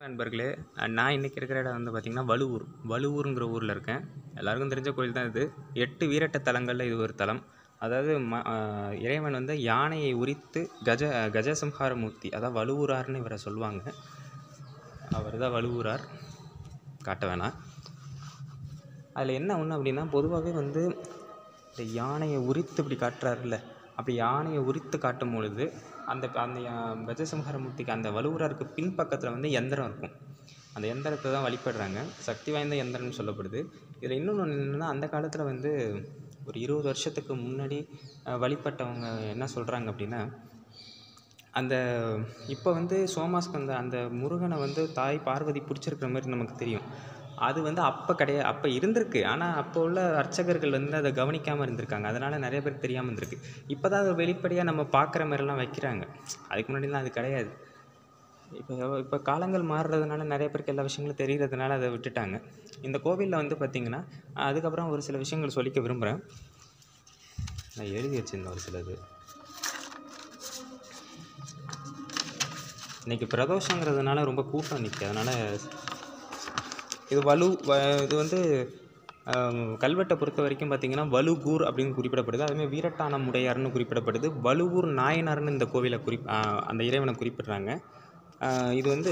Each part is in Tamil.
நண்பர்களே அஹ் நான் இன்றைக்கி இருக்கிற இடம் வந்து பார்த்திங்கன்னா வலுவூர் வலுவூருங்கிற ஊரில் இருக்கேன் எல்லாருக்கும் தெரிஞ்ச கோயில் தான் இது எட்டு வீரட்ட தலங்களில் இது ஒரு தலம் அதாவது ம அஹ் இறைவன் வந்து யானையை உரித்து கஜ கஜசம்ஹார மூர்த்தி அதாவது வலுவூரார்னு இவரை சொல்லுவாங்க அவர் தான் வலுவூரார் காட்ட வேணாம் அதில் என்ன ஒன்று அப்படின்னா பொதுவாகவே வந்து இந்த யானையை உரித்து இப்படி காட்டுறாருல்ல அப்படி யானையை உரித்து காட்டும் பொழுது அந்த அந்த யா- கஜசம்ஹாரமூர்த்திக்கு அந்த வலுவூராருக்கு பின்பக்கத்தில் வந்து எந்திரம் இருக்கும் அந்த எந்திரத்தை தான் வழிபடுறாங்க சக்தி வாய்ந்த எந்திரம்னு சொல்லப்படுது இதில் இன்னொன்று என்னென்னா அந்த காலத்தில் வந்து ஒரு இருபது வருஷத்துக்கு முன்னாடி அஹ், வழிபட்டவங்க என்ன சொல்கிறாங்க அப்படின்னா அந்த இப்போ வந்து சோமாஸ்கந்த அந்த முருகனை வந்து தாய் பார்வதி பிடிச்சிருக்கிற மாதிரி நமக்கு தெரியும் அது வந்து அப்போ கிடையாது அப்போ இருந்திருக்கு ஆனால் அப்போ உள்ள அர்ச்சகர்கள் வந்து அதை கவனிக்காமல் இருந்திருக்காங்க அதனால் நிறைய பேருக்கு தெரியாமல் இருந்திருக்கு இப்போ தான் அதை வெளிப்படையாக நம்ம பார்க்குற மாதிரிலாம் வைக்கிறாங்க அதுக்கு முன்னாடிலாம் அது கிடையாது இப்போ இப்போ காலங்கள் மாறுறதுனால நிறைய பேருக்கு எல்லா விஷயங்களும் தெரிகிறதுனால அதை விட்டுட்டாங்க இந்த கோவிலில் வந்து பார்த்திங்கன்னா அதுக்கப்புறம் ஒரு சில விஷயங்கள் சொல்லிக்க விரும்புகிறேன் நான் எழுதி வச்சிருந்தேன் ஒரு சிலது இன்றைக்கி பிரதோஷங்கிறதுனால ரொம்ப கூட்டம் நிற்கி அதனால் இது வலு வ- இது வந்து ஆம், கல்வெட்டை பொறுத்த வரைக்கும் பார்த்தீங்கன்னா வலுகூர் அப்படின்னு குறிப்பிடப்படுது அதுமாதிரி வீரட்டானம் உடையார்னு குறிப்பிடப்படுது வலுவூர் நாயனார்னு இந்த கோவிலை குறி ஆ, அந்த இறைவனை குறிப்பிடுறாங்க ஆ, இது வந்து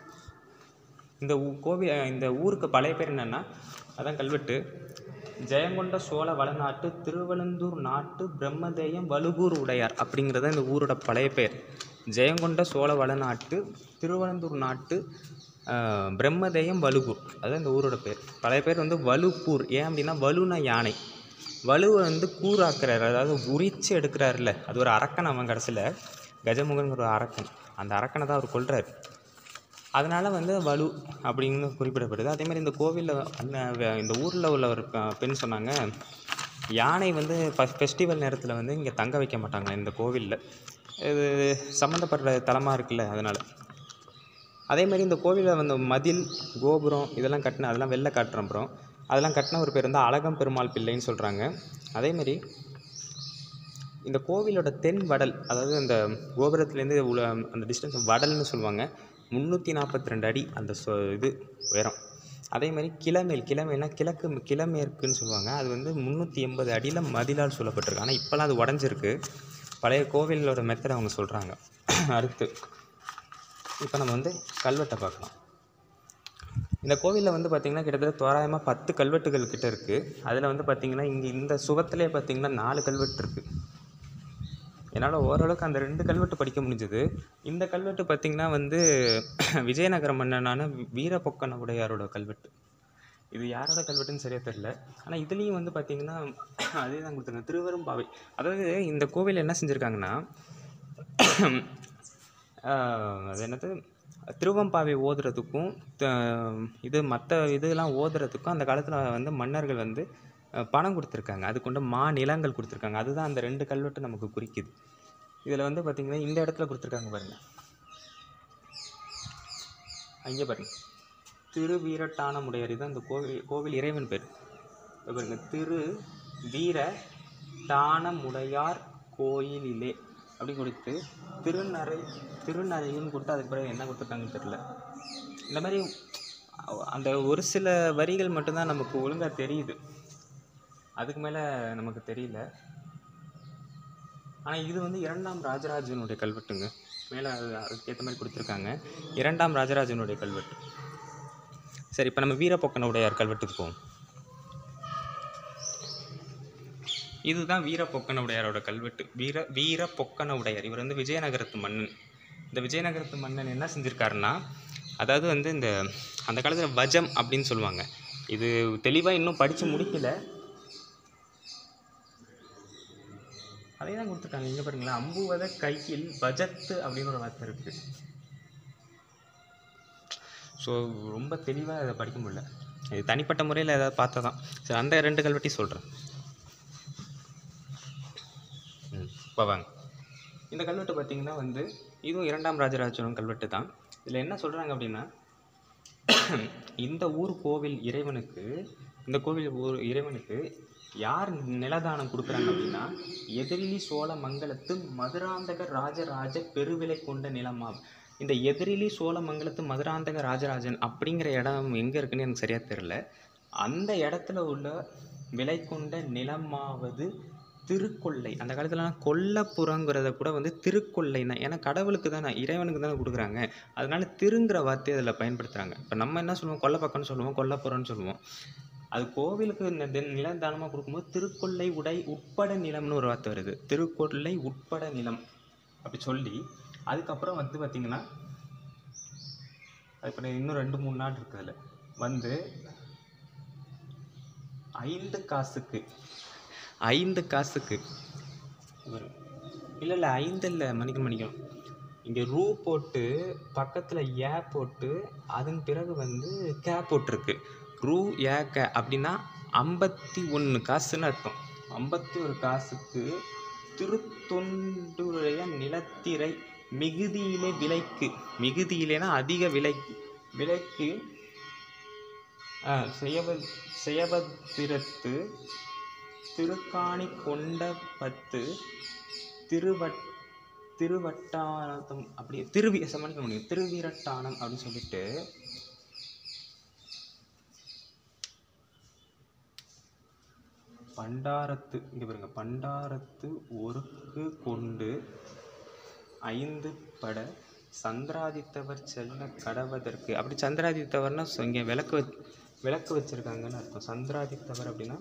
இந்த ஊ கோவில் இந்த ஊருக்கு பழைய பேர் என்னென்னா அதான் கல்வெட்டு ஜெயங்கொண்ட சோழ வளநாட்டு திருவலந்தூர் நாட்டு பிரம்மதேயம் வலுகூர் உடையார் அப்படிங்கிறது இந்த ஊரோட பழைய பேர் ஜெயங்கொண்ட சோழ வளநாட்டு திருவலந்தூர் நாட்டு ஆஹ், பிரம்மதேயம் வலுகூர் அதுதான் இந்த ஊரோட பேர் பழைய பேர் வந்து வலுப்பூர் ஏன் அப்படின்னா வலுனா யானை வலுவை வந்து கூறாக்குறாரு அதாவது உரிச்சு எடுக்கிறாருல்ல அது ஒரு அரக்கன் அவன் கடைசியில் கஜமுகங்கிற ஒரு அரக்கன் அந்த அரக்கனை தான் அவர் கொல்றாரு அதனால் வந்து வலு அப்படின்னு குறிப்பிடப்படுது அதே மாதிரி இந்த கோவிலில் இந்த ஊரில் உள்ள ஒரு பெ- பெண் சொன்னாங்க யானை வந்து ஃபெஸ்டிவல் நேரத்தில் வந்து இங்கே தங்க வைக்க மாட்டாங்க இந்த கோவிலில் இது சம்மந்தப்பட்ட தலமாக இருக்குல்ல அதனால் அதே மாதிரி இந்த கோவிலில் வந்து மதில் கோபுரம் இதெல்லாம் கட்டின அதெல்லாம் வெளில காட்டுறோம் அப்புறம் அதெல்லாம் கட்டின ஒரு பேர் வந்து அழகம் பெருமாள் பிள்ளைன்னு சொல்கிறாங்க அதேமாரி இந்த கோவிலோட தென் வடல் அதாவது அந்த கோபுரத்துலேருந்து உள்ள அந்த டிஸ்டன்ஸ் வடல்னு சொல்லுவாங்க முந்நூற்றி நாற்பத்தி ரெண்டு அடி அந்த சொ இது உயரம் அதே மாதிரி கிழமேல் கிழமேல்னா கிழக்கு கிழமேற்குன்னு சொல்லுவாங்க அது வந்து முந்நூற்றி எண்பது அடியில் மதிலால் சொல்லப்பட்டிருக்கு ஆனால் இப்போலாம் அது உடஞ்சிருக்கு பழைய கோவிலோட மெத்தட் அவங்க சொல்கிறாங்க அடுத்து இப்போ நம்ம வந்து கல்வெட்டை பார்க்கலாம் இந்த கோவிலில் வந்து பார்த்திங்கன்னா கிட்டத்தட்ட தோராயமாக பத்து கல்வெட்டுகள் கிட்ட இருக்குது அதில் வந்து பார்த்திங்கன்னா இங்கே இந்த சுவத்திலே பார்த்திங்கன்னா நாலு கல்வெட்டு இருக்குது என்னால் ஓரளவுக்கு அந்த ரெண்டு கல்வெட்டு படிக்க முடிஞ்சது இந்த கல்வெட்டு பார்த்திங்கன்னா வந்து விஜயநகர மன்னனான வீரபொக்கன உடையாரோட கல்வெட்டு இது யாரோட கல்வெட்டுன்னு சரியாக தெரில ஆனால் இதுலேயும் வந்து பார்த்திங்கன்னா அதே தான் கொடுத்துருங்க திருவெரும்பாவை அதாவது இந்த கோவில் என்ன செஞ்சுருக்காங்கன்னா ஆஹ் அது என்னது திருவம்பாவை ஓதுறதுக்கும் த- இது மற்ற இதெல்லாம் ஓதுறதுக்கும் அந்த காலத்தில் வந்து மன்னர்கள் வந்து அஹ், பணம் கொடுத்துருக்காங்க அதுக்கொண்டு மா நிலங்கள் கொடுத்துருக்காங்க அதுதான் அந்த ரெண்டு கல்வெட்டு நமக்கு குறிக்குது இதில் வந்து பார்த்திங்கன்னா இந்த இடத்துல கொடுத்துருக்காங்க பாருங்க அங்கே பாருங்க திரு வீரட்டானமுடையார் தான் இந்த கோவில் கோவில் இறைவன் பேர் இப்ப பாருங்க திரு வீர டானமுடையார் கோயிலிலே அப்படி கொடுத்து திருநறை திருநறைன்னு கொடுத்து அதுக்கு பிறகு என்ன கொடுத்துருக்காங்கன்னு தெரில இந்த மாதிரி அ- அந்த ஒரு சில வரிகள் மட்டும்தான் நமக்கு ஒழுங்காக தெரியுது அதுக்கு மேலே நமக்கு தெரியல ஆனால் இது வந்து இரண்டாம் ராஜராஜனுடைய கல்வெட்டுங்க மேலே அது அதுக்கேற்ற மாதிரி கொடுத்துருக்காங்க இரண்டாம் ராஜராஜனுடைய கல்வெட்டு சரி இப்போ நம்ம வீரப்பொக்கன உடையார் கல்வெட்டுக்கு போவோம் இதுதான் வீரப்பொக்கன உடையாரோட கல்வெட்டு வீர வீர பொக்கன உடையார் இவர் வந்து விஜயநகரத்து மன்னன் இந்த விஜயநகரத்து மன்னன் என்ன செஞ்சுருக்காருன்னா அதாவது வந்து இந்த அந்த காலத்தில் வஜம் அப்படின்னு சொல்லுவாங்க இது தெளிவாக இன்னும் படித்து முடிக்கல அதே தான் கொடுத்துருக்காங்க இங்கே பாருங்களேன் அம்புவத கையில் வஜத்து அப்படின்னு ஒரு வார்த்தை இருக்குது ஸோ ரொம்ப தெளிவாக அதை படிக்க முடியல இது தனிப்பட்ட முறையில் ஏதாவது பார்த்தா தான் சரி அந்த ரெண்டு கல்வெட்டி சொல்கிறேன் ம் இப்போ வாங்க இந்த கல்வெட்டு பார்த்தீங்கன்னா வந்து இதுவும் இரண்டாம் ராஜராஜனும் கல்வெட்டு தான் இதில் என்ன சொல்கிறாங்க அப்படின்னா இந்த ஊர் கோவில் இறைவனுக்கு இந்த கோவில் ஊர் இறைவனுக்கு யார் நிலதானம் கொடுக்குறாங்க அப்படின்னா எதிரிலி சோழ மங்கலத்து மதுராந்தக ராஜராஜ பெருவிலை கொண்ட நிலமாம் இந்த எதிரிலி சோழமங்கலத்து மதுராந்தக ராஜராஜன் அப்படிங்கிற இடம் எங்கே இருக்குன்னு எனக்கு சரியாக தெரில அந்த இடத்துல உள்ள விலை கொண்ட நிலமாவது திருக்கொல்லை அந்த காலத்துலலாம் கொல்லப்புறங்கிறத கூட வந்து திருக்கொல்லை தான் ஏன்னா கடவுளுக்கு தானே இறைவனுக்கு தானே கொடுக்குறாங்க அதனால திருங்கிற வார்த்தையை அதில் பயன்படுத்துகிறாங்க இப்போ நம்ம என்ன சொல்லுவோம் கொல்லப்பக்கம்னு சொல்லுவோம் கொல்லப்புறம்னு சொல்லுவோம் அது கோவிலுக்கு ந- தி- நிலம் தானமாக கொடுக்கும்போது திருக்கொல்லை உடை உட்பட நிலம்னு ஒரு வார்த்தை வருது திருக்கொல்லை உட்பட நிலம் அப்படி சொல்லி அதுக்கப்புறம் வந்து பார்த்திங்கன்னா இப்போ இன்னும் ரெண்டு மூணு நாள் இருக்குது அதில் வந்து ஐந்து காசுக்கு ஐந்து காசுக்கு இல்லை இல்லை ஐந்து இல்லை மணிக்கணும் மணிக்கணும் இங்கே ரூ போட்டு பக்கத்தில் ஏ போட்டு அதன் பிறகு வந்து கே போட்டிருக்கு ரூ ஏ க அப்படின்னா ஐம்பத்தி ஒன்று காசுன்னு அர்த்தம் ஐம்பத்தி ஒரு காசுக்கு திருத்தொண்டுடைய நிலத்திரை மிகுதியிலே விலைக்கு மிகுதியிலேனா அதிக விலை விலைக்கு ஆ, செய்யவ செய்யவத்திரத்து திருக்காணி கொண்ட பத்து திருவட் திருவட்டானம் அப்படி திருவி சமாளிக்க முடியும் திருவிரட்டானம் அப்படின்னு சொல்லிட்டு பண்டாரத்து இங்கே பாருங்க பண்டாரத்து ஒருக்கு கொண்டு ஐந்து பட சந்திராதித்தவர் செல்ல கடவதற்கு அப்படி சந்திராதித்தவர்னா சொ- இங்கே விளக்கு வச் விளக்கு வச்சிருக்காங்கன்னு அர்த்தம் சந்திராதித்தவர் அப்படின்னா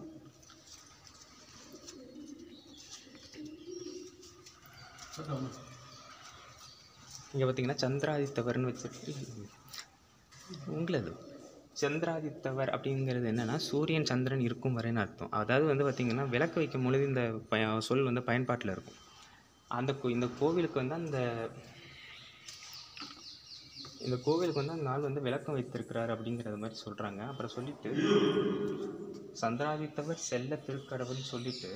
இங்கே பார்த்தீங்கன்னா சந்திராதித்தவர்னு வச்சுட்டு உங்களது சந்திராதித்தவர் அப்படிங்கிறது என்னன்னா சூரியன் சந்திரன் இருக்கும் வரைன்னு அர்த்தம் அதாவது வந்து பார்த்திங்கன்னா விளக்கு வைக்கும் பொழுது இந்த பய சொல் வந்து பயன்பாட்டில் இருக்கும் அந்த கோ- இந்த கோவிலுக்கு வந்து அந்த இந்த கோவிலுக்கு வந்து அந்த நாள் வந்து விளக்கம் வைத்திருக்கிறார் அப்படிங்கிறத மாதிரி சொல்கிறாங்க அப்புறம் சொல்லிட்டு சந்திராதித்தவர் செல்ல திருக்கடவுள்னு சொல்லிட்டு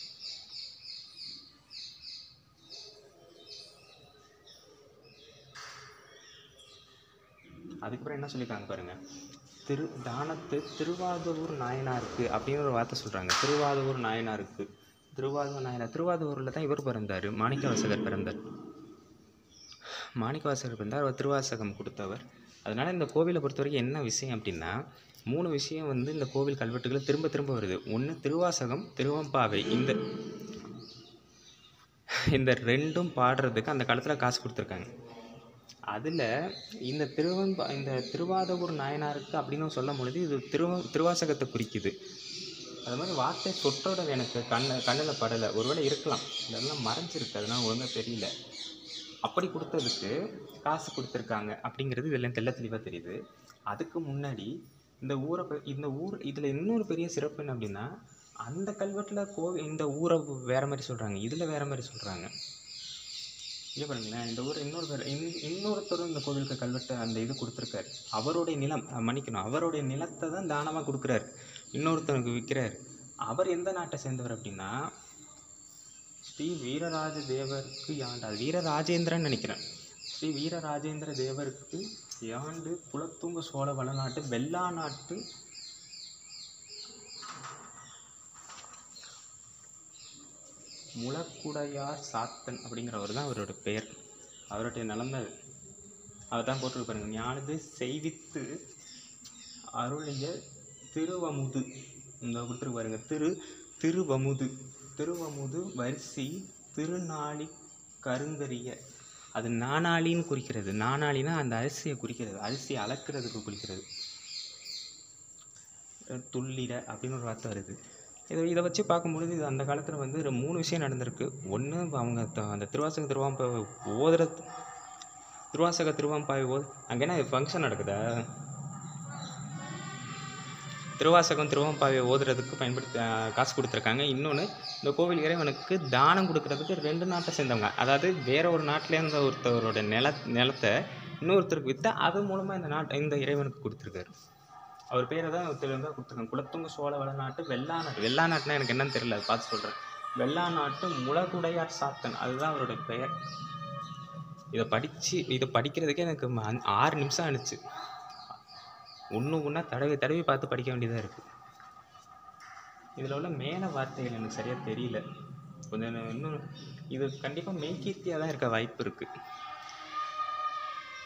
அதுக்கப்புறம் என்ன சொல்லியிருக்காங்க பாருங்க திரு தானத்து திருவாதூர் நாயனாருக்கு அப்படின்னு ஒரு வார்த்தை சொல்கிறாங்க திருவாதூர் நாயனாருக்கு திருவாதூர் நாயனார் திருவாதூரில் தான் இவர் பிறந்தார் மாணிக்கவாசகர் பிறந்தார் மாணிக்கவாசகர் பிறந்தார் அவர் திருவாசகம் கொடுத்தவர் அதனால் இந்த கோவிலை பொறுத்த வரைக்கும் என்ன விஷயம் அப்படின்னா மூணு விஷயம் வந்து இந்த கோவில் கல்வெட்டுகளில் திரும்ப திரும்ப வருது ஒன்று திருவாசகம் திருவம்பாவை இந்த இந்த ரெண்டும் பாடுறதுக்கு அந்த காலத்தில் காசு கொடுத்துருக்காங்க அதில் இந்த திருவம்பா இந்த திருவாதவூர் நாயனாருக்கு அப்படின்னு சொல்லும் பொழுது இது திருவ திருவாசகத்தை குறிக்குது அது மாதிரி வார்த்தை சொற்றோட எனக்கு கண்ண கண்ணில் படலை ஒருவேளை இருக்கலாம் இதெல்லாம் மறைஞ்சிருக்கு அதெல்லாம் ஒழுங்காக தெரியல அப்படி கொடுத்ததுக்கு காசு கொடுத்துருக்காங்க அப்படிங்கிறது இதெல்லாம் தெள்ள தெளிவாக தெரியுது அதுக்கு முன்னாடி இந்த ஊரை ப- இந்த ஊர் இதில் இன்னொரு பெரிய சிறப்பு என்ன அப்படின்னா அந்த கல்வெட்டில் கோவி இந்த ஊரை வேற மாதிரி சொல்கிறாங்க இதில் வேற மாதிரி சொல்கிறாங்க இங்கே பாருங்களேன் இந்த ஊர் இன்னொரு பேர் இன் இன்னொருத்தரும் இந்த கோவிலுக்கு கல்வெட்டு அந்த இது கொடுத்துருக்காரு அவருடைய நிலம் அஹ் மன்னிக்கணும் அவருடைய நிலத்தை தான் தானமாக கொடுக்குறாரு இன்னொருத்தனுக்கு விற்கிறாரு அவர் எந்த நாட்டை சேர்ந்தவர் அப்படின்னா ஸ்ரீ வீரராஜ தேவருக்கு யாண்டு அது வீரராஜேந்திரன் நினைக்கிறேன் ஸ்ரீ வீரராஜேந்திர தேவருக்கு யாண்டு குலத்துங்க சோழ வளநாட்டு வெள்ளா நாட்டு முளக்குடையார் சாத்தன் அப்படிங்கிறவர் தான் அவரோட பெயர் அவருடைய நிலம் தான் அது அவர் தான் போட்டிருக்கு பாருங்க ஞானது செய்வித்து அருளிய திருவமுது இந்த கொடுத்துருக்கு பாருங்க திரு திருவமுது திருவமுது வரிசி திருநாளி கருங்கரிய அது நாணாளின்னு குறிக்கிறது நாணாளினா அந்த அரிசியை குறிக்கிறது அரிசியை அளக்கிறதுக்கு குறிக்கிறது அஹ் துள்ளிட அப்படின்னு ஒரு வார்த்தை வருது இதை இதை வச்சு பார்க்கும்பொழுது இது அந்த காலத்தில் வந்து ஒரு மூணு விஷயம் நடந்திருக்கு ஒன்று அவங்க த- அந்த திருவாசக திருவாம்பா ஓதுற திருவாசக திருவாம்பாவை ஓது அங்கே என்ன ஃபங்க்ஷன் நடக்குதா திருவாசகம் திருவம்பாவை ஓதுறதுக்கு பயன்படுத்த அஹ், காசு கொடுத்துருக்காங்க இன்னொன்று இந்த கோவில் இறைவனுக்கு தானம் கொடுக்கறதுக்கு ரெண்டு நாட்டை சேர்ந்தவங்க அதாவது வேற ஒரு நாட்டிலேருந்து ஒருத்தவரோட நில நிலத்தை இன்னொருத்தருக்கு விற்று அது மூலமாக இந்த நாட்டை இந்த இறைவனுக்கு கொடுத்துருக்காரு அவர் பேரை தான் தெளிவாக கொடுத்துருக்காங்க குலத்துங்க சோழ வளநாட்டு வெள்ளா நாட்டு வெள்ளா நாட்டுனா எனக்கு என்னன்னு தெரியல அதை பார்த்து சொல்கிறேன் வெள்ளா நாட்டு முளகுடையார் சாத்தன் அதுதான் அவரோட பெயர் இதை படித்து இதை படிக்கிறதுக்கே எனக்கு ம- அஞ்- ஆறு நிமிஷம் ஆணுச்சு ஒன்று ஒன்றா தடவி தடவி பார்த்து படிக்க வேண்டியதாக இருக்குது இதில் உள்ள மேல வார்த்தைகள் எனக்கு சரியாக தெரியல கொஞ்சம் இன்னும் இது கண்டிப்பாக மெய்கீர்த்தியாக தான் இருக்க வாய்ப்பு இருக்குது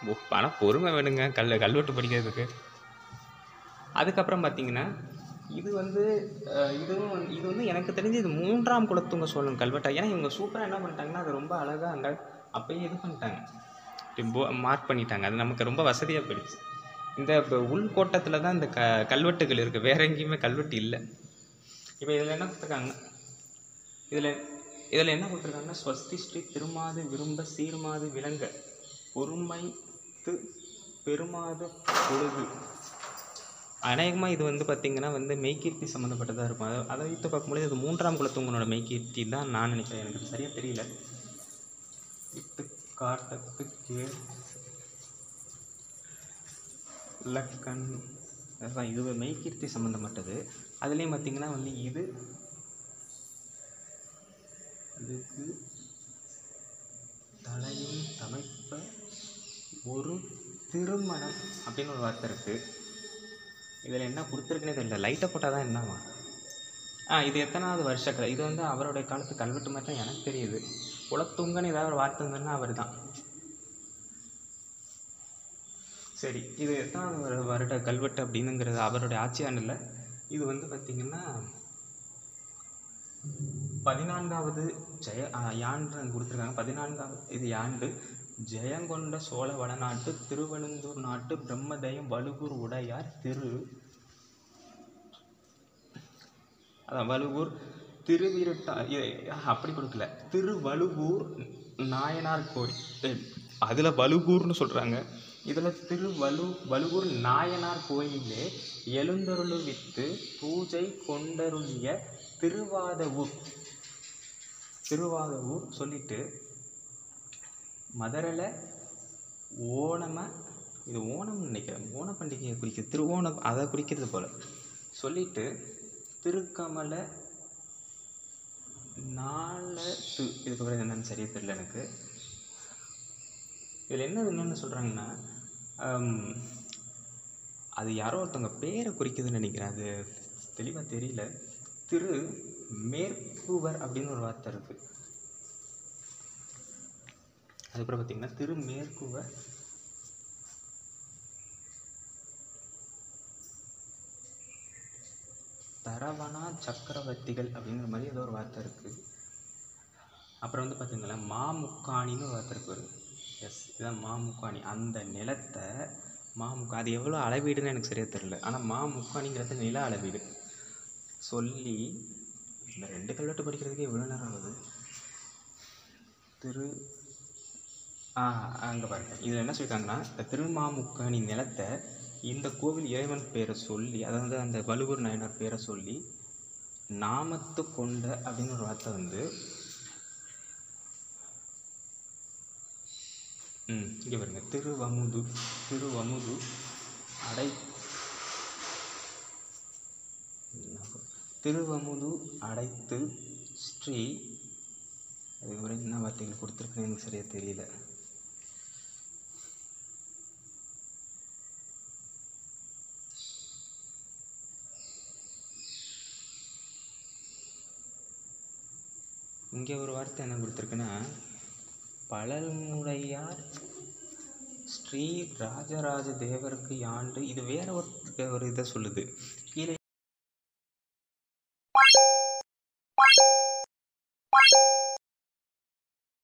ஆனால் பொறுமை வேணுங்க கல் கல்வெட்டு படிக்கிறதுக்கு அதுக்கப்புறம் பார்த்தீங்கன்னா இது வந்து அஹ், இதுவும் வந்து- இது வந்து எனக்கு தெரிஞ்சு இது மூன்றாம் குலத்துங்க சோழன் கல்வெட்டா ஏன்னா இவங்க சூப்பராக என்ன பண்ணிட்டாங்கன்னா அது ரொம்ப அழகாக அங்கே அப்பயே இது பண்ணிட்டாங்க மார்க் பண்ணிட்டாங்க அது நமக்கு ரொம்ப வசதியாக போயிடுச்சு இந்த இப்போ உள்கோட்டத்தில் தான் இந்த க கல்வெட்டுகள் இருக்குது வேற எங்கேயுமே கல்வெட்டு இல்லை இப்போ இதில் என்ன கொடுத்துருக்காங்க இதில் இதில் என்ன கொடுத்துருக்காங்கன்னா ஸ்வஸ்தி ஸ்ரீ திருமாது விரும்ப சீர்மாது விளங்க பொறுமைத்து பெருமாது பொழுது அநேகமாக இது வந்து பார்த்திங்கன்னா வந்து மெய்கீர்த்தி சம்மந்தப்பட்டதாக இருக்கும் அதை அதை வைத்து பார்க்கும்போது இது மூன்றாம் குலத்துவங்களோட மெய்கீர்த்தி தான் நான் நினைக்கிறேன் எனக்கு சரியாக தெரியல இட்டு காட்டத்துக்கு லக்கன் அதுதான் இது மெய்கீர்த்தி சம்மந்தப்பட்டது அதுலேயும் பார்த்திங்கன்னா வந்து இது இதுக்கு தலையும் தமைப்ப ஒரு திருமணம் அப்படின்னு ஒரு வார்த்தை இருக்குது இதில் என்ன கொடுத்துருக்குன்னே தெரியல லைட்டை போட்டால் தான் என்னவா ஆ இது எத்தனாவது வருஷ கதை இது வந்து அவருடைய காலத்து கல்வெட்டு மாதிரி தான் எனக்கு தெரியுது குலத்துங்கன்னு ஏதாவது ஒரு வார்த்தை இருந்ததுன்னா அவர் தான் சரி இது எத்தனாவது வரு- வருட கல்வெட்டு அப்படின்னுங்கிறது அவருடைய ஆட்சியாண்டில் இது வந்து பார்த்திங்கன்னா பதினான்காவது ஜெய ஆ, யாண்டு அங்கே கொடுத்துருக்காங்க பதினான்காவது இது யாண்டு ஜெயங்கொண்ட சோழ வடநாட்டு திருவனந்தூர் நாட்டு பிரம்மதயம் வலுகூர் உடையார் திரு அதான் வலுவூர் திருவிருட்டா இ- அப்படி கொடுக்கல திருவலுவூர் நாயனார் கோயில் அதில் வலுகூர்னு சொல்கிறாங்க இதில் திருவலு வலுவூர் நாயனார் கோயிலே எழுந்தருளுவித்து பூஜை கொண்டருளிய திருவாதவூர் திருவாதவூர் சொல்லிட்டு மதுரையில் ஓணம இது ஓணம்னு நினைக்கிறேன் ஓண பண்டிகையை குறிக்கிறது திருவோணம் அதை குறிக்கிறது போல் சொல்லிட்டு திருக்கமல நாளத்து இதுக்கப்புறம் என்னன்னு சரியா தெரியல எனக்கு இதில் என்ன இன்னொன்று சொல்கிறாங்கன்னா அது யாரோ ஒருத்தவங்க பேரை குறிக்குதுன்னு நினைக்கிறேன் அது தெளிவாக தெரியல திரு மேற்குவர் அப்படின்னு ஒரு வார்த்தை இருக்குது அதுக்கப்புறம் பார்த்தீங்கன்னா திரு மேற்குவர் தரவணா சக்கரவர்த்திகள் அப்படிங்கிற மாதிரி ஏதோ ஒரு வார்த்தை இருக்குது அப்புறம் வந்து பார்த்தீங்களா மாமுக்காணின்னு ஒரு வார்த்தை இருக்கு எஸ் இதுதான் மாமுக்காணி அந்த நிலத்தை மாமுக்கா அது எவ்வளோ அளவீடுன்னு எனக்கு சரியாக தெரியல ஆனால் மாமுக்காணிங்கிறது நில அளவீடு சொல்லி இந்த ரெண்டு கல்வெட்டு படிக்கிறதுக்கு எவ்வளோ நேரம் ஆகுது திரு ஆ அங்கே பாருங்க இதில் என்ன சொல்லியிருக்காங்கன்னா இந்த திருமாமுக்கணி நிலத்தை இந்த கோவில் இறைவன் பேரை சொல்லி அதாவது அந்த வலுவூர் நாயனார் பேரை சொல்லி நாமத்து கொண்ட அப்படின்னு ஒரு வார்த்தை வந்து ம் இங்கே பாருங்க திருவமுது திருவமுது அடை திருவமுது அடைத்து ஸ்ரீ அதுக்கப்புறம் என்ன வார்த்தைகள் கொடுத்துருக்குன்னு எனக்கு சரியாக தெரியல இங்கே ஒரு வார்த்தை என்ன கொடுத்துருக்குன்னா பழல்முறையார் ஸ்ரீ ராஜராஜ தேவருக்கு யாண்டு இது வேற ஒரு ஒரு இதை சொல்லுது